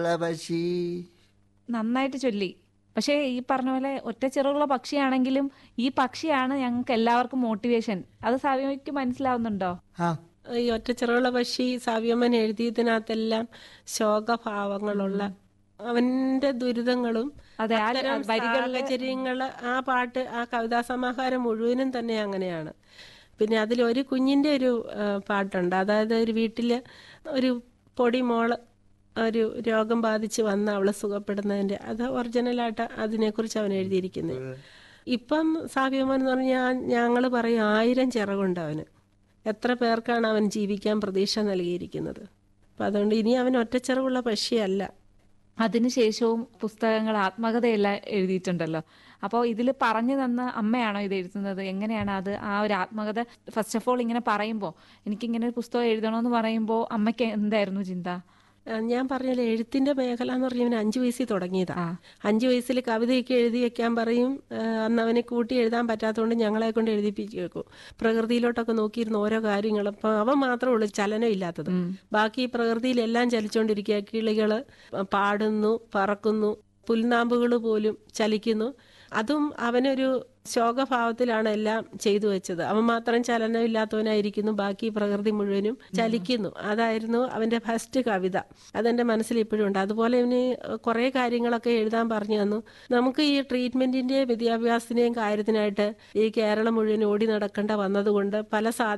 പക്ഷി നന്നായിട്ട് ചൊല്ലി പക്ഷേ ഈ പറഞ്ഞ പോലെ ഒറ്റ ചിറകുള്ള പക്ഷിയാണെങ്കിലും ഈ പക്ഷിയാണ് ഞങ്ങൾക്ക് എല്ലാവർക്കും മോട്ടിവേഷൻ അത് സാവിക്ക് മനസ്സിലാവുന്നുണ്ടോ ആ ഈ ഒറ്റച്ചിറകുള്ള പക്ഷി സാവ്യമ്മൻ എഴുതിയതിനകത്തെല്ലാം ശോകഭാവങ്ങളുള്ള അവന്റെ ദുരിതങ്ങളും അതെ ആ അത്തരം വരികളില് സാഹചര്യങ്ങള് ആ പാട്ട് ആ കവിതാ സമാഹാരം മുഴുവനും തന്നെ അങ്ങനെയാണ് പിന്നെ അതിലൊരു കുഞ്ഞിന്റെ ഒരു ആ, പാട്ടുണ്ട് അതായത് ഒരു വീട്ടില് ഒരു പൊടി മോള് ഒരു രോഗം ബാധിച്ച് വന്ന് അവള് സുഖപ്പെടുന്നതിന്റെ അത് ഒറിജിനലായിട്ട് അതിനെക്കുറിച്ച് അവൻ എഴുതിയിരിക്കുന്നത് ഇപ്പം സാവ്യമോൻ എന്ന് പറഞ്ഞാൽ ഞങ്ങൾ പറയും ആയിരം ചിറകുണ്ട് അവന് എത്ര പേർക്കാണ് അവൻ ജീവിക്കാൻ പ്രതീക്ഷ നൽകിയിരിക്കുന്നത് അപ്പം അതുകൊണ്ട് ഇനി അവൻ ഒറ്റച്ചിറകുള്ള പക്ഷിയല്ല അതിനുശേഷവും പുസ്തകങ്ങൾ ആത്മകഥയെല്ലാം എഴുതിയിട്ടുണ്ടല്ലോ അപ്പോൾ ഇതിൽ പറഞ്ഞു തന്ന അമ്മയാണോ ഇത് എഴുതുന്നത് എങ്ങനെയാണ് അത് ആ ഒരു ആത്മകഥ ഫസ്റ്റ് ഓഫ് ഓൾ ഇങ്ങനെ പറയുമ്പോൾ എനിക്കിങ്ങനെ ഒരു പുസ്തകം എഴുതണമെന്ന് പറയുമ്പോൾ അമ്മയ്ക്ക് എന്തായിരുന്നു ചിന്ത ആ, ഞാൻ പറഞ്ഞല്ലോ എഴുത്തിന്റെ മേഖല എന്ന് പറഞ്ഞാൽ അഞ്ചു വയസ്സിൽ തുടങ്ങിയതാ ആ. അഞ്ചു വയസ്സിൽ കവിതയൊക്കെ എഴുതി വെക്കാൻ പറയും ആ, അന്ന് അവനെ കൂട്ടി എഴുതാൻ പറ്റാത്തതുകൊണ്ട് ഞങ്ങളെ കൊണ്ട് എഴുതിപ്പിച്ച് വെക്കും പ്രകൃതിയിലോട്ടൊക്കെ നോക്കിയിരുന്ന ഓരോ കാര്യങ്ങളും ഇപ്പം അവൻ മാത്രമേ ഉള്ളൂ ചലനം ഇല്ലാത്തത് ബാക്കി പ്രകൃതിയിലെല്ലാം ചലിച്ചുകൊണ്ടിരിക്കുക കിളികള് പാടുന്നു പറക്കുന്നു പുൽനാമ്പുകൾ പോലും ചലിക്കുന്നു അതും അവനൊരു ശോകഭാവത്തിലാണ് എല്ലാം ചെയ്തു വെച്ചത് അവൻ മാത്രം ചലനമില്ലാത്തവനായിരിക്കുന്നു ബാക്കി പ്രകൃതി മുഴുവനും ചലിക്കുന്നു അതായിരുന്നു അവന്റെ ഫസ്റ്റ് കവിത അതെന്റെ മനസ്സിൽ ഇപ്പോഴും ഉണ്ട് അതുപോലെ ഇവന് കുറെ കാര്യങ്ങളൊക്കെ എഴുതാൻ പറഞ്ഞു തന്നു നമുക്ക് ഈ ട്രീറ്റ്മെന്റിന്റെയും വിദ്യാഭ്യാസത്തിന്റെയും കാര്യത്തിനായിട്ട് ഈ കേരളം മുഴുവൻ ഓടി നടക്കേണ്ട വന്നതുകൊണ്ട് പല സാ